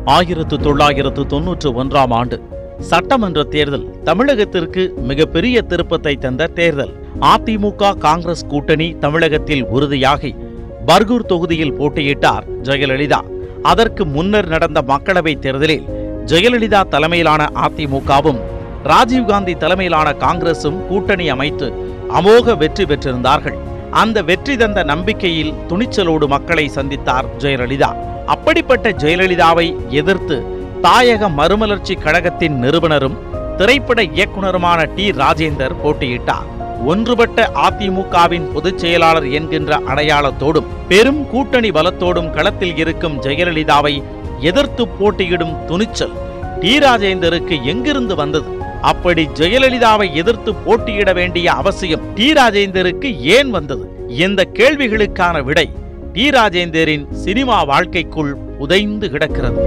ஆயிரத்து தொள்ளாயிரத்து தொன்னூற்று ஒன்றாம் ஆண்டு சட்டமன்ற தேர்தல் தமிழகத்திற்கு மிகப்பெரிய திருப்பத்தை தந்த தேர்தல் அதிமுக காங்கிரஸ் கூட்டணி தமிழகத்தில் உறுதியாகி பர்கூர் தொகுதியில் போட்டியிட்டார் ஜெயலலிதா அதற்கு முன்னர் நடந்த மக்களவைத் தேர்தலில் ஜெயலலிதா தலைமையிலான அதிமுகவும் ராஜீவ்காந்தி தலைமையிலான காங்கிரசும் கூட்டணி அமைத்து அமோக வெற்றி பெற்றிருந்தார்கள் அந்த வெற்றி தந்த நம்பிக்கையில் துணிச்சலோடு மக்களை சந்தித்தார் ஜெயலலிதா அப்படிப்பட்ட ஜெயலலிதாவை எதிர்த்து தாயக மறுமலர்ச்சி கழகத்தின் நிறுவனரும் திரைப்பட இயக்குனருமான டி ராஜேந்தர் போட்டியிட்டார் ஒன்றுபட்ட அதிமுகவின் பொதுச் செயலாளர் என்கின்ற அடையாளத்தோடும் பெரும் கூட்டணி பலத்தோடும் களத்தில் இருக்கும் ஜெயலலிதாவை எதிர்த்து போட்டியிடும் துணிச்சல் டி ராஜேந்தருக்கு எங்கிருந்து வந்தது அப்படி ஜெயலலிதாவை எதிர்த்து போட்டியிட வேண்டிய அவசியம் டி ராஜேந்தருக்கு ஏன் வந்தது இந்த கேள்விகளுக்கான விடை டி ராஜேந்தரின் சினிமா வாழ்க்கைக்குள் புதைந்து கிடக்கிறது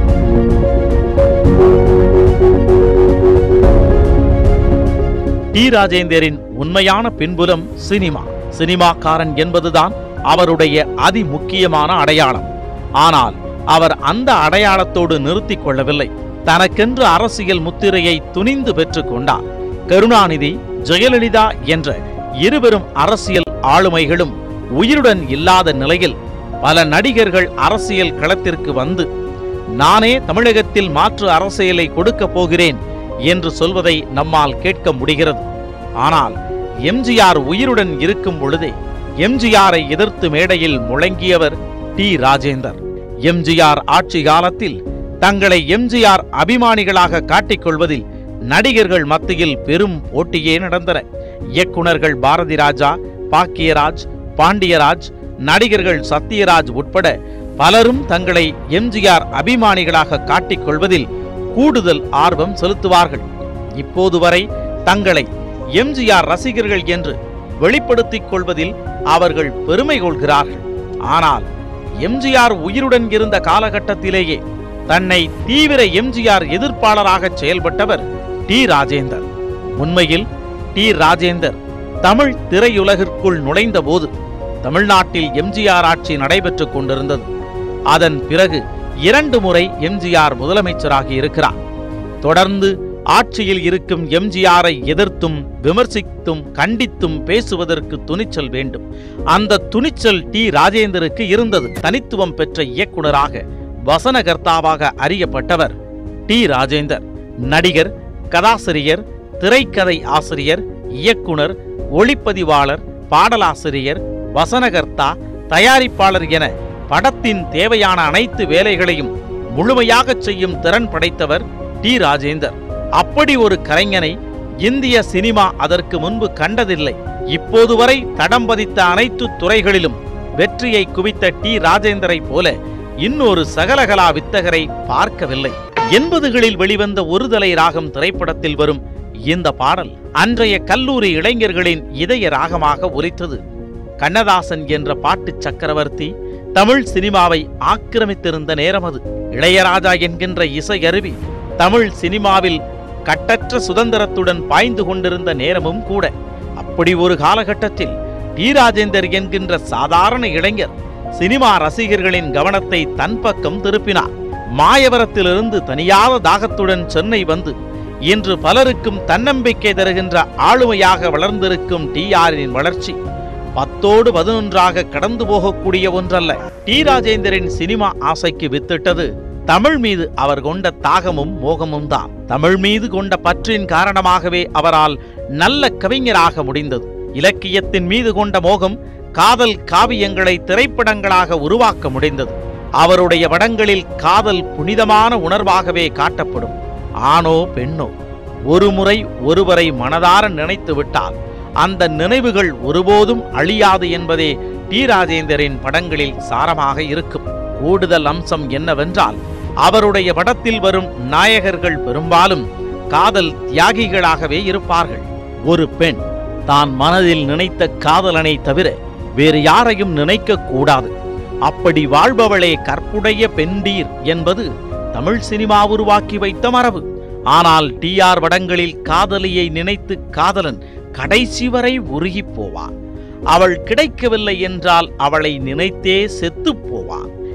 டி ராஜேந்தரின் உண்மையான பின்புலம் சினிமா சினிமாக்காரன் என்பதுதான் அவருடைய அதிமுக்கியமான அடையாளம் ஆனால் அவர் அந்த அடையாளத்தோடு நிறுத்திக் கொள்ளவில்லை தனக்கென்று அரசியல் முத்திரையை துணிந்து பெற்றுக் கொண்டார் கருணாநிதி ஜெயலலிதா என்ற இருவரும் அரசியல் ஆளுமைகளும் உயிருடன் இல்லாத நிலையில் பல நடிகர்கள் அரசியல் களத்திற்கு வந்து நானே தமிழகத்தில் மாற்று அரசியலை கொடுக்கப் போகிறேன் என்று சொல்வதை நம்மால் கேட்க முடிகிறது ஆனால் எம்ஜிஆர் உயிருடன் இருக்கும் பொழுதே எம்ஜிஆரை எதிர்த்து மேடையில் முழங்கியவர் டி ராஜேந்தர் எம்ஜிஆர் ஆட்சி காலத்தில் தங்களை எம்ஜிஆர் அபிமானிகளாக காட்டிக்கொள்வதில் நடிகர்கள் மத்தியில் பெரும் போட்டியே நடந்தன இயக்குனர்கள் பாரதி ராஜா பாக்கியராஜ் பாண்டியராஜ் நடிகர்கள் சத்யராஜ் உட்பட பலரும் தங்களை எம்ஜிஆர் அபிமானிகளாக காட்டிக்கொள்வதில் கூடுதல் ஆர்வம் செலுத்துவார்கள் இப்போது வரை தங்களை எம்ஜிஆர் ரசிகர்கள் என்று வெளிப்படுத்திக் கொள்வதில் அவர்கள் பெருமை கொள்கிறார்கள் ஆனால் எம்ஜிஆர் உயிருடன் இருந்த காலகட்டத்திலேயே தன்னை தீவிர எம்ஜிஆர் எதிர்ப்பாளராக செயல்பட்டவர் டி ராஜேந்தர் உண்மையில் டி ராஜேந்தர் தமிழ் திரையுலகிற்குள் நுழைந்தபோது தமிழ்நாட்டில் எம்ஜிஆர் ஆட்சி நடைபெற்றுக் கொண்டிருந்தது அதன் பிறகு இரண்டு முறை எம்ஜிஆர் முதலமைச்சராகி இருக்கிறார் தொடர்ந்து ஆட்சியில் இருக்கும் எம்ஜிஆரை எதிர்த்தும் விமர்சித்தும் கண்டித்தும் பேசுவதற்கு துணிச்சல் வேண்டும் அந்த துணிச்சல் டி ராஜேந்தருக்கு இருந்தது தனித்துவம் பெற்ற இயக்குனராக வசனகர்த்தாவாக அறியப்பட்டவர் டி ராஜேந்தர் நடிகர் கதாசிரியர் திரைக்கதை ஆசிரியர் இயக்குனர் ஒளிப்பதிவாளர் பாடலாசிரியர் வசனகர்த்தா தயாரிப்பாளர் என படத்தின் தேவையான அனைத்து வேலைகளையும் முழுமையாகச் செய்யும் திறன் படைத்தவர் டி ராஜேந்தர் அப்படி ஒரு கலைஞனை இந்திய சினிமா அதற்கு முன்பு கண்டதில்லை இப்போது வரை தடம் பதித்த அனைத்து துறைகளிலும் வெற்றியை குவித்த டி ராஜேந்தரை போல இன்னொரு சகலகலா வித்தகரை பார்க்கவில்லை எண்பதுகளில் வெளிவந்த ஒருதலை ராகம் திரைப்படத்தில் வரும் இந்த பாடல் அன்றைய கல்லூரி இளைஞர்களின் இதய ராகமாக ஒலித்தது கண்ணதாசன் என்ற பாட்டுச் சக்கரவர்த்தி தமிழ் சினிமாவை ஆக்கிரமித்திருந்த நேரம் அது இளையராஜா என்கின்ற இசை அருவி தமிழ் சினிமாவில் கட்டற்ற சுதந்திரத்துடன் பாய்ந்து கொண்டிருந்த நேரமும் கூட அப்படி ஒரு காலகட்டத்தில் டி ராஜேந்தர் என்கின்ற சாதாரண இளைஞர் சினிமா ரசிகர்களின் கவனத்தை தன் பக்கம் திருப்பினார் மாயவரத்திலிருந்து தனியாத தாகத்துடன் சென்னை வந்து இன்று பலருக்கும் தன்னம்பிக்கை தருகின்ற ஆளுமையாக வளர்ந்திருக்கும் டி ஆரின் வளர்ச்சி பத்தோடு பதினொன்றாக கடந்து போகக்கூடிய ஒன்றல்ல டி ராஜேந்தரின் சினிமா ஆசைக்கு வித்திட்டது தமிழ் மீது அவர் கொண்ட தாகமும் மோகமும் தான் தமிழ் மீது கொண்ட பற்றின் காரணமாகவே அவரால் நல்ல கவிஞராக முடிந்தது இலக்கியத்தின் மீது கொண்ட மோகம் காதல் காவியங்களை திரைப்படங்களாக உருவாக்க முடிந்தது அவருடைய படங்களில் காதல் புனிதமான உணர்வாகவே காட்டப்படும் ஆணோ பெண்ணோ ஒருமுறை ஒருவரை மனதார நினைத்து விட்டால் அந்த நினைவுகள் ஒருபோதும் அழியாது என்பதே டி ராஜேந்தரின் படங்களில் சாரமாக இருக்கும் கூடுதல் அம்சம் என்னவென்றால் அவருடைய படத்தில் வரும் நாயகர்கள் பெரும்பாலும் காதல் தியாகிகளாகவே இருப்பார்கள் ஒரு பெண் தான் மனதில் நினைத்த காதலனை தவிர வேறு யாரையும் நினைக்க கூடாது அப்படி வாழ்பவளே கற்புடைய பெண்டீர் என்பது தமிழ் சினிமா உருவாக்கி வைத்த மரபு ஆனால் டிஆர் படங்களில் காதலியை நினைத்து காதலன் கடைசி வரை உருகிப் போவான் அவள் கிடைக்கவில்லை என்றால் அவளை நினைத்தே செத்துப் போவான்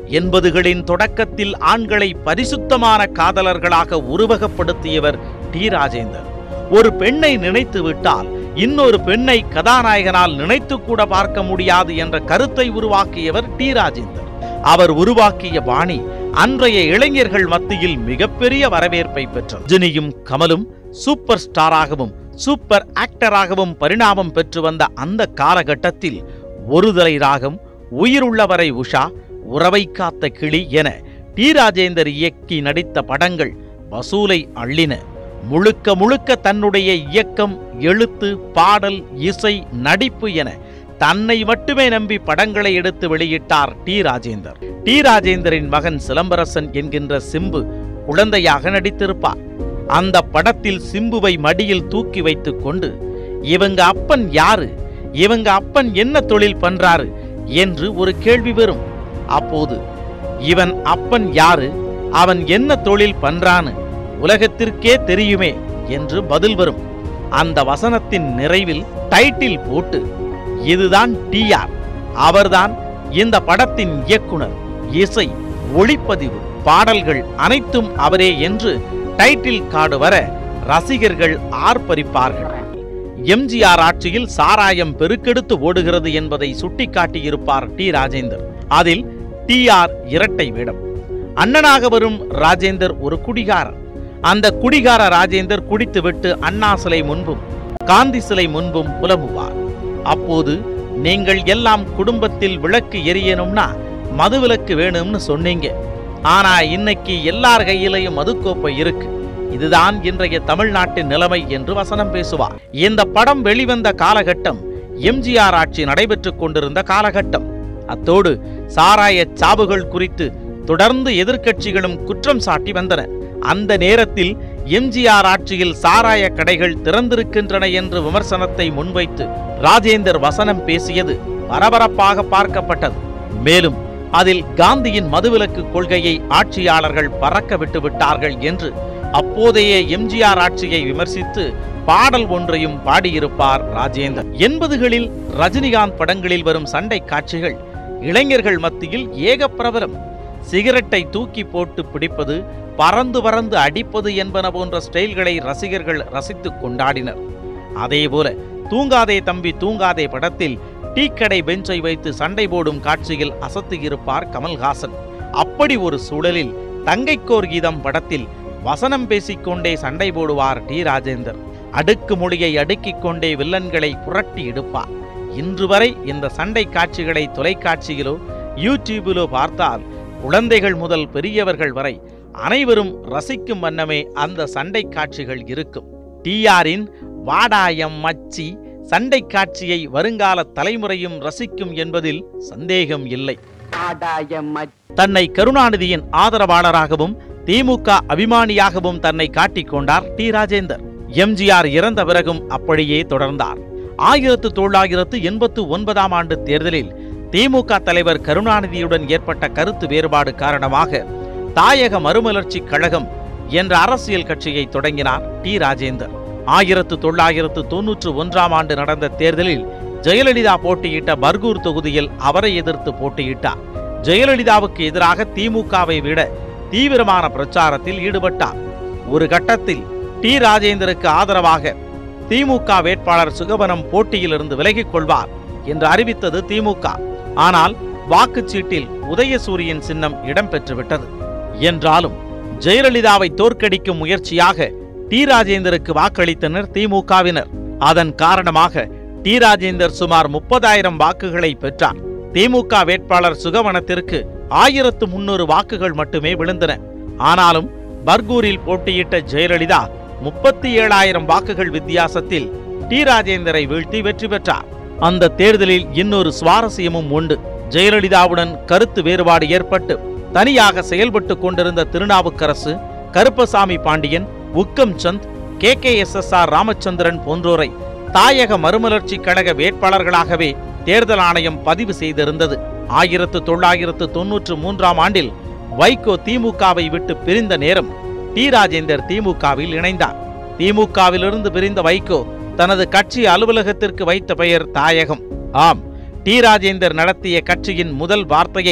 எண்பதுகளின் தொடக்கத்தில் ஆண்களை பரிசுத்தமான காதலர்களாக உருவகப்படுத்தியவர் டி ராஜேந்தர் ஒரு பெண்ணை நினைத்து விட்டால் இன்னொரு பெண்ணை கதாநாயகனால் நினைத்து கூட பார்க்க முடியாது என்ற கருத்தை உருவாக்கியவர் டி ராஜேந்தர் அவர் உருவாக்கிய பாணி அன்றைய இளைஞர்கள் மத்தியில் மிகப்பெரிய வரவேற்பை பெற்றது ரஜினியும் கமலும் சூப்பர் ஸ்டாராகவும் சூப்பர் ஆக்டராகவும் பரிணாமம் பெற்று வந்த அந்த காலகட்டத்தில் ஒருதலை ராகம் உயிருள்ளவரை உஷா உறவை காத்த கிளி என டி ராஜேந்தர் இயக்கி நடித்த படங்கள் வசூலை அள்ளின முழுக்க முழுக்க தன்னுடைய இயக்கம் எழுத்து பாடல் இசை நடிப்பு என தன்னை மட்டுமே நம்பி படங்களை எடுத்து வெளியிட்டார் டி ராஜேந்தர் டி ராஜேந்தரின் மகன் சிலம்பரசன் என்கின்ற சிம்பு குழந்தையாக நடித்திருப்பார் அந்த படத்தில் சிம்புவை மடியில் தூக்கி வைத்துக் கொண்டு இவங்க அப்பன் யாரு இவங்க அப்பன் என்ன தொழில் பண்றாரு என்று ஒரு கேள்வி வரும் அப்போது இவன் அப்பன் யாரு அவன் என்ன தொழில் பண்றான்னு உலகத்திற்கே தெரியுமே என்று பதில் வரும் அந்த வசனத்தின் நிறைவில் டைட்டில் போட்டு இதுதான் டிஆர் அவர்தான் இந்த படத்தின் இயக்குனர் இசை ஒளிப்பதிவு பாடல்கள் அனைத்தும் அவரே என்று டைட்டில் கார்டு வர ரசிகர்கள் ஆர்ப்பரிப்பார்கள் எம்ஜிஆர் ஆட்சியில் சாராயம் பெருக்கெடுத்து ஓடுகிறது என்பதை சுட்டிக்காட்டியிருப்பார் டி ராஜேந்தர் அதில் டிஆர் இரட்டை வேடம் அண்ணனாக வரும் ராஜேந்தர் ஒரு குடிகாரர் அந்த குடிகார ராஜேந்தர் குடித்துவிட்டு அண்ணா சிலை முன்பும் காந்தி சிலை முன்பும் புலம்புவார் அப்போது நீங்கள் எல்லாம் குடும்பத்தில் விளக்கு எரியணும்னா மதுவிலக்கு வேணும்னு சொன்னீங்க ஆனா இன்னைக்கு எல்லார் கையிலையும் மதுக்கோப்பை இருக்கு இதுதான் இன்றைய தமிழ்நாட்டின் நிலைமை என்று வசனம் பேசுவார் இந்த படம் வெளிவந்த காலகட்டம் எம்ஜிஆர் ஆட்சி நடைபெற்றுக் கொண்டிருந்த காலகட்டம் அத்தோடு சாராய சாவுகள் குறித்து தொடர்ந்து எதிர்க்கட்சிகளும் குற்றம் சாட்டி வந்தன அந்த நேரத்தில் எம்ஜிஆர் ஆட்சியில் சாராய கடைகள் திறந்திருக்கின்றன என்று விமர்சனத்தை முன்வைத்து ராஜேந்தர் வசனம் பேசியது பரபரப்பாக பார்க்கப்பட்டது மேலும் அதில் காந்தியின் மதுவிலக்கு கொள்கையை ஆட்சியாளர்கள் பறக்க விட்டு விட்டார்கள் என்று அப்போதைய எம்ஜிஆர் ஆட்சியை விமர்சித்து பாடல் ஒன்றையும் பாடியிருப்பார் ராஜேந்தர் எண்பதுகளில் ரஜினிகாந்த் படங்களில் வரும் சண்டை காட்சிகள் இளைஞர்கள் மத்தியில் ஏக பிரபலம் சிகரெட்டை தூக்கி போட்டு பிடிப்பது பறந்து பறந்து அடிப்பது என்பன போன்ற ஸ்டைல்களை ரசிகர்கள் ரசித்துக் கொண்டாடினர் அதேபோல தூங்காதே தம்பி தூங்காதே படத்தில் டீக்கடை பெஞ்சை வைத்து சண்டை போடும் காட்சியில் அசத்தியிருப்பார் கமல்ஹாசன் அப்படி ஒரு சூழலில் தங்கைக்கோர் கீதம் படத்தில் வசனம் பேசிக்கொண்டே சண்டை போடுவார் டி ராஜேந்தர் அடுக்கு மொழியை அடுக்கிக் கொண்டே வில்லன்களை புரட்டி எடுப்பார் இன்று வரை இந்த சண்டை காட்சிகளை தொலைக்காட்சியிலோ யூடியூபிலோ பார்த்தால் குழந்தைகள் முதல் பெரியவர்கள் வரை அனைவரும் ரசிக்கும் வண்ணமே அந்த சண்டை காட்சிகள் இருக்கும் டிஆரின் வாடாயம் மச்சி சண்டை காட்சியை வருங்கால தலைமுறையும் ரசிக்கும் என்பதில் சந்தேகம் இல்லை ஆதாயம் தன்னை கருணாநிதியின் ஆதரவாளராகவும் திமுக அபிமானியாகவும் தன்னை காட்டிக் கொண்டார் டி ராஜேந்தர் எம்ஜிஆர் இறந்த பிறகும் அப்படியே தொடர்ந்தார் ஆயிரத்து தொள்ளாயிரத்து எண்பத்து ஒன்பதாம் ஆண்டு தேர்தலில் திமுக தலைவர் கருணாநிதியுடன் ஏற்பட்ட கருத்து வேறுபாடு காரணமாக தாயக மறுமலர்ச்சி கழகம் என்ற அரசியல் கட்சியை தொடங்கினார் டி ராஜேந்தர் ஆயிரத்து தொள்ளாயிரத்து தொன்னூற்று ஒன்றாம் ஆண்டு நடந்த தேர்தலில் ஜெயலலிதா போட்டியிட்ட பர்கூர் தொகுதியில் அவரை எதிர்த்து போட்டியிட்டார் ஜெயலலிதாவுக்கு எதிராக திமுகவை விட தீவிரமான பிரச்சாரத்தில் ஈடுபட்டார் ஒரு கட்டத்தில் டி ராஜேந்தருக்கு ஆதரவாக திமுக வேட்பாளர் சுகவனம் போட்டியிலிருந்து விலகிக் கொள்வார் என்று அறிவித்தது திமுக ஆனால் வாக்குச்சீட்டில் உதயசூரியன் சின்னம் இடம்பெற்றுவிட்டது என்றாலும் ஜெயலலிதாவை தோற்கடிக்கும் முயற்சியாக டி ராஜேந்தருக்கு வாக்களித்தனர் திமுகவினர் அதன் காரணமாக டி ராஜேந்தர் சுமார் முப்பதாயிரம் வாக்குகளை பெற்றார் திமுக வேட்பாளர் சுகவனத்திற்கு ஆயிரத்து முன்னூறு வாக்குகள் மட்டுமே விழுந்தன ஆனாலும் பர்கூரில் போட்டியிட்ட ஜெயலலிதா முப்பத்தி ஏழாயிரம் வாக்குகள் வித்தியாசத்தில் டி ராஜேந்தரை வீழ்த்தி வெற்றி பெற்றார் அந்த தேர்தலில் இன்னொரு சுவாரஸ்யமும் உண்டு ஜெயலலிதாவுடன் கருத்து வேறுபாடு ஏற்பட்டு தனியாக செயல்பட்டு கொண்டிருந்த திருநாவுக்கரசு கருப்பசாமி பாண்டியன் உக்கம் சந்த் கே கே எஸ் எஸ் ஆர் ராமச்சந்திரன் போன்றோரை தாயக மறுமலர்ச்சி கழக வேட்பாளர்களாகவே தேர்தல் ஆணையம் பதிவு செய்திருந்தது ஆயிரத்து தொள்ளாயிரத்து தொன்னூற்று மூன்றாம் ஆண்டில் வைகோ திமுகவை விட்டு பிரிந்த நேரம் டி ராஜேந்தர் திமுகவில் இணைந்தார் திமுகவிலிருந்து பிரிந்த வைகோ தனது கட்சி அலுவலகத்திற்கு வைத்த பெயர் தாயகம் ஆம் டி ராஜேந்தர் நடத்திய கட்சியின் முதல் வார்த்தையை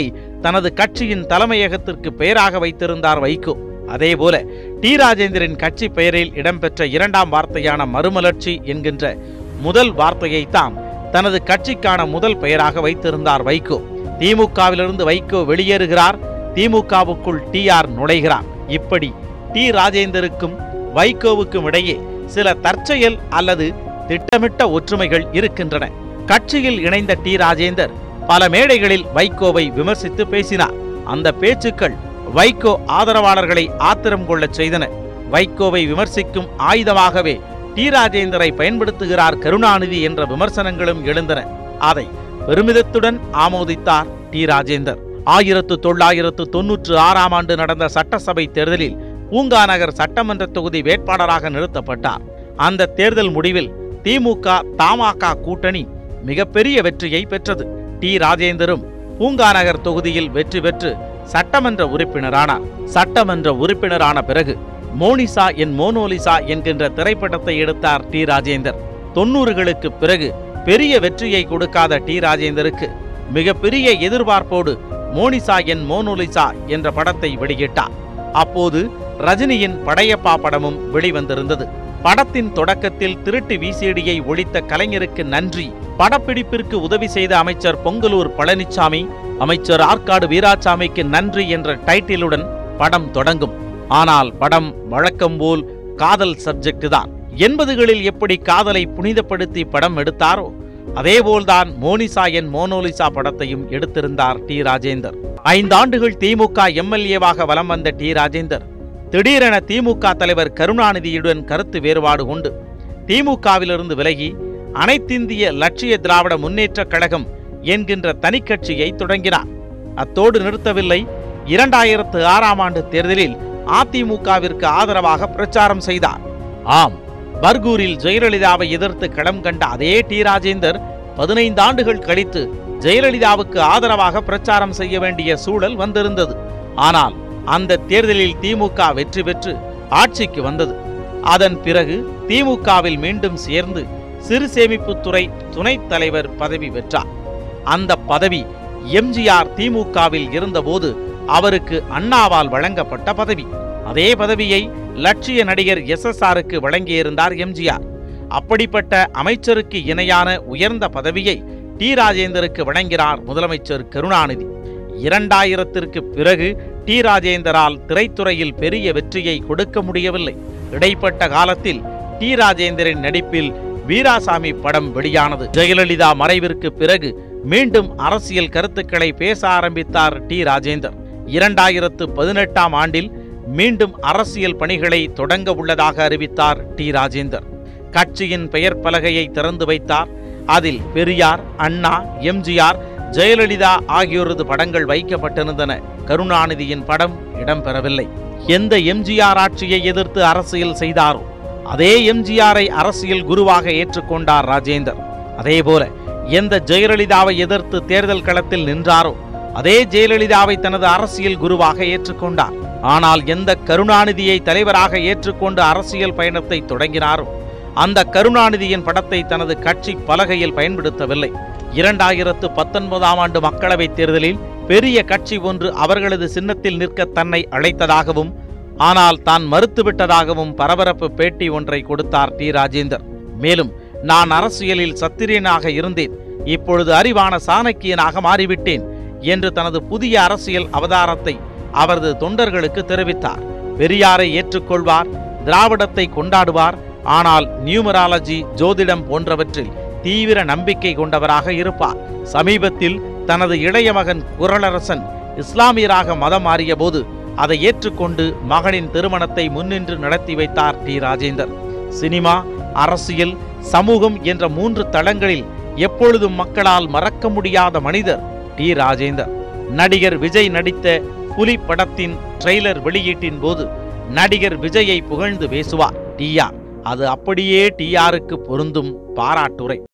தனது கட்சியின் தலைமையகத்திற்கு பெயராக வைத்திருந்தார் வைகோ அதேபோல டி ராஜேந்தரின் கட்சி பெயரில் இடம்பெற்ற இரண்டாம் வார்த்தையான மறுமலர்ச்சி என்கின்ற முதல் வார்த்தையைத்தான் தனது கட்சிக்கான முதல் பெயராக வைத்திருந்தார் வைகோ திமுகவிலிருந்து வைகோ வெளியேறுகிறார் திமுகவுக்குள் டி ஆர் நுழைகிறார் இப்படி டி ராஜேந்தருக்கும் வைகோவுக்கும் இடையே சில தற்செயல் அல்லது திட்டமிட்ட ஒற்றுமைகள் இருக்கின்றன கட்சியில் இணைந்த டி ராஜேந்தர் பல மேடைகளில் வைகோவை விமர்சித்து பேசினார் அந்த பேச்சுக்கள் வைகோ ஆதரவாளர்களை ஆத்திரம் கொள்ளச் செய்தன வைகோவை விமர்சிக்கும் ஆயுதமாகவே டி ராஜேந்தரை பயன்படுத்துகிறார் கருணாநிதி என்ற விமர்சனங்களும் எழுந்தன அதை பெருமிதத்துடன் ஆமோதித்தார் டி ராஜேந்தர் ஆயிரத்து தொள்ளாயிரத்து தொன்னூற்று ஆறாம் ஆண்டு நடந்த சட்டசபை தேர்தலில் பூங்காநகர் சட்டமன்ற தொகுதி வேட்பாளராக நிறுத்தப்பட்டார் அந்த தேர்தல் முடிவில் திமுக தமாக கூட்டணி மிகப்பெரிய வெற்றியை பெற்றது டி ராஜேந்தரும் பூங்காநகர் தொகுதியில் வெற்றி பெற்று சட்டமன்ற உறுப்பினரானார் சட்டமன்ற உறுப்பினரான பிறகு மோனிசா என் மோனோலிசா என்கின்ற திரைப்படத்தை எடுத்தார் டி ராஜேந்தர் தொன்னூறுகளுக்கு பிறகு பெரிய வெற்றியை கொடுக்காத டி ராஜேந்தருக்கு மிகப்பெரிய எதிர்பார்ப்போடு மோனிசா என் மோனோலிசா என்ற படத்தை வெளியிட்டார் அப்போது ரஜினியின் படையப்பா படமும் வெளிவந்திருந்தது படத்தின் தொடக்கத்தில் திருட்டு விசிடியை ஒழித்த கலைஞருக்கு நன்றி படப்பிடிப்பிற்கு உதவி செய்த அமைச்சர் பொங்கலூர் பழனிசாமி அமைச்சர் ஆற்காடு வீராசாமிக்கு நன்றி என்ற டைட்டிலுடன் படம் தொடங்கும் ஆனால் படம் வழக்கம் போல் காதல் சப்ஜெக்ட் தான் எண்பதுகளில் எப்படி காதலை புனிதப்படுத்தி படம் எடுத்தாரோ அதேபோல்தான் மோனிசா என் மோனோலிசா படத்தையும் எடுத்திருந்தார் டி ராஜேந்தர் ஐந்தாண்டுகள் திமுக எம்எல்ஏவாக வலம் வந்த டி ராஜேந்தர் திடீரென திமுக தலைவர் கருணாநிதியுடன் கருத்து வேறுபாடு உண்டு திமுகவிலிருந்து விலகி அனைத்திந்திய லட்சிய திராவிட முன்னேற்றக் கழகம் என்கின்ற தனிக்கட்சியை தொடங்கினார் அத்தோடு நிறுத்தவில்லை இரண்டாயிரத்து ஆறாம் ஆண்டு தேர்தலில் அதிமுகவிற்கு ஆதரவாக பிரச்சாரம் செய்தார் ஆம் பர்கூரில் ஜெயலலிதாவை எதிர்த்து களம் கண்ட அதே டி ராஜேந்தர் பதினைந்து ஆண்டுகள் கழித்து ஜெயலலிதாவுக்கு ஆதரவாக பிரச்சாரம் செய்ய வேண்டிய சூழல் வந்திருந்தது ஆனால் அந்த தேர்தலில் திமுக வெற்றி பெற்று ஆட்சிக்கு வந்தது அதன் பிறகு திமுகவில் மீண்டும் சேர்ந்து சிறு சேமிப்புத்துறை துணைத் தலைவர் பதவி பெற்றார் அந்த பதவி எம்ஜிஆர் திமுகவில் இருந்தபோது அவருக்கு அண்ணாவால் வழங்கப்பட்ட பதவி அதே பதவியை லட்சிய நடிகர் எஸ் எஸ் ஆருக்கு வழங்கியிருந்தார் எம்ஜிஆர் அப்படிப்பட்ட அமைச்சருக்கு இணையான உயர்ந்த பதவியை டி ராஜேந்தருக்கு வழங்கினார் முதலமைச்சர் கருணாநிதி இரண்டாயிரத்திற்கு பிறகு டி ராஜேந்தரால் திரைத்துறையில் பெரிய வெற்றியை கொடுக்க முடியவில்லை இடைப்பட்ட காலத்தில் டி ராஜேந்தரின் நடிப்பில் வீராசாமி படம் வெளியானது ஜெயலலிதா மறைவிற்கு பிறகு மீண்டும் அரசியல் கருத்துக்களை பேச ஆரம்பித்தார் டி ராஜேந்தர் இரண்டாயிரத்து பதினெட்டாம் ஆண்டில் மீண்டும் அரசியல் பணிகளை தொடங்க உள்ளதாக அறிவித்தார் டி ராஜேந்தர் கட்சியின் பெயர் பலகையை திறந்து வைத்தார் அதில் பெரியார் அண்ணா எம்ஜிஆர் ஜெயலலிதா ஆகியோரது படங்கள் வைக்கப்பட்டிருந்தன கருணாநிதியின் படம் இடம்பெறவில்லை எந்த எம்ஜிஆர் ஆட்சியை எதிர்த்து அரசியல் செய்தாரோ அதே எம்ஜிஆரை அரசியல் குருவாக ஏற்றுக்கொண்டார் ராஜேந்தர் அதேபோல எந்த ஜெயலலிதாவை எதிர்த்து தேர்தல் களத்தில் நின்றாரோ அதே ஜெயலலிதாவை தனது அரசியல் குருவாக ஏற்றுக்கொண்டார் ஆனால் எந்த கருணாநிதியை தலைவராக ஏற்றுக்கொண்டு அரசியல் பயணத்தை தொடங்கினாரோ அந்த கருணாநிதியின் படத்தை தனது கட்சி பலகையில் பயன்படுத்தவில்லை இரண்டாயிரத்து பத்தொன்பதாம் ஆண்டு மக்களவைத் தேர்தலில் பெரிய கட்சி ஒன்று அவர்களது சின்னத்தில் நிற்க தன்னை அழைத்ததாகவும் ஆனால் தான் மறுத்துவிட்டதாகவும் பரபரப்பு பேட்டி ஒன்றை கொடுத்தார் டி ராஜேந்தர் மேலும் நான் அரசியலில் சத்திரியனாக இருந்தேன் இப்பொழுது அறிவான சாணக்கியனாக மாறிவிட்டேன் என்று தனது புதிய அரசியல் அவதாரத்தை அவரது தொண்டர்களுக்கு தெரிவித்தார் பெரியாரை ஏற்றுக்கொள்வார் திராவிடத்தை கொண்டாடுவார் ஆனால் நியூமராலஜி ஜோதிடம் போன்றவற்றில் தீவிர நம்பிக்கை கொண்டவராக இருப்பார் சமீபத்தில் தனது இளைய மகன் குரலரசன் இஸ்லாமியராக மதம் மாறிய போது அதை ஏற்றுக்கொண்டு மகனின் திருமணத்தை முன்னின்று நடத்தி வைத்தார் டி ராஜேந்தர் சினிமா அரசியல் சமூகம் என்ற மூன்று தளங்களில் எப்பொழுதும் மக்களால் மறக்க முடியாத மனிதர் டி ராஜேந்தர் நடிகர் விஜய் நடித்த புலி படத்தின் ட்ரெய்லர் வெளியீட்டின் போது நடிகர் விஜயை புகழ்ந்து பேசுவார் டிஆர் அது அப்படியே டிஆருக்கு பொருந்தும் பாராட்டுரை